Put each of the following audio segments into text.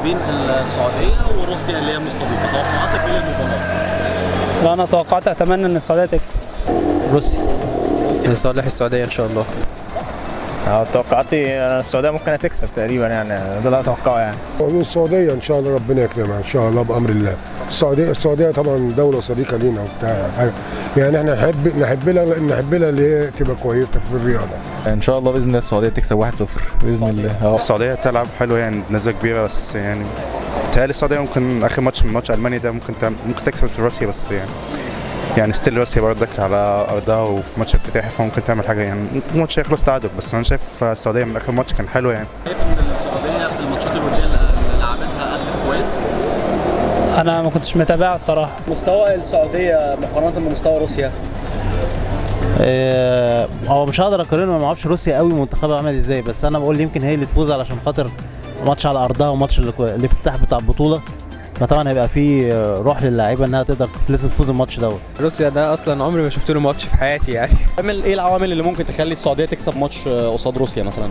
بين السعوديه وروسيا اللي هي مستضيفه توقعاتك ايه للمباراه؟ لا انا توقعت اتمنى ان السعوديه تكسب روسيا روسيا لصالح السعوديه ان شاء الله اه توقعاتي أنا السعوديه ممكن تكسب تقريبا يعني ده اللي اتوقعه يعني السعودية إن شاء الله ربنا يكرمها إن شاء الله بأمر الله. السعودية السعودية طبعا دولة صديقة لينا وبتاع يعني إحنا نحب نحب لها نحب لها اللي هي تبقى كويسة في الرياضة. ان شاء الله باذن الله السعوديه تكسب 1-0 باذن الله اه السعوديه تلعب حلو يعني بنسبه كبيره بس يعني بتهيألي السعوديه ممكن اخر ماتش من ماتش المانيا ده ممكن تعمل ممكن تكسب بس روسيا بس يعني يعني ستيل روسيا برضك على ارضها وفي ماتش افتتاحي فممكن تعمل حاجه يعني ممكن الماتش يخلص تعادل بس انا شايف السعوديه من اخر ماتش كان حلو يعني شايف ان السعوديه في الماتشات الوديه اللي لعبتها ادت كويس؟ انا ما كنتش متابعها الصراحه مستوى السعوديه مقارنه بمستوى روسيا آه، هو مش هقدر اقارنه ما اعرفش روسيا قوي منتخبها عامل ازاي بس انا بقول يمكن هي اللي تفوز علشان خاطر ماتش على ارضها وماتش اللي- الافتتاح بتاع البطوله فطبعا هيبقى في آه، روح للاعيبه انها تقدر لازم تفوز الماتش دوت روسيا ده اصلا عمري ما شفت له ماتش في حياتي يعني عامل ايه العوامل اللي ممكن تخلي السعوديه تكسب ماتش قصاد روسيا مثلا؟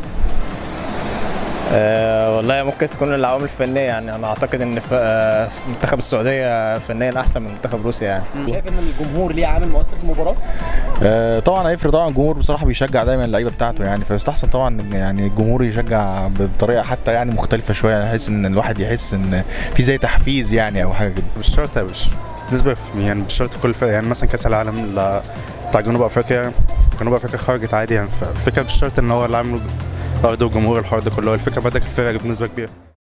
آه والله ممكن تكون العوامل الفنيه يعني انا اعتقد ان ف- آه، منتخب السعوديه فنيا احسن من منتخب روسيا يعني شايف ان الجمهور ليه عامل مؤثر في المباراه؟ آه، طبعا هيفرق طبعا الجمهور بصراحه بيشجع دايما اللعيبه بتاعته يعني فيستحسن طبعا إن يعني الجمهور يشجع بطريقه حتى يعني مختلفه شويه يعني يحس ان الواحد يحس ان في زي تحفيز يعني او حاجه كده مش شرط مش بالنسبه في يعني مش شرط في كل فرقه يعني مثلا كاس العالم ال- بتاع جنوب افريقيا جنوب افريقيا خرجت عادي يعني فالفكره مش شرط ان هو اللي عامله ارض وجمهور الحوار ده كله الفكره بدك الفرقه بنسبه كبيره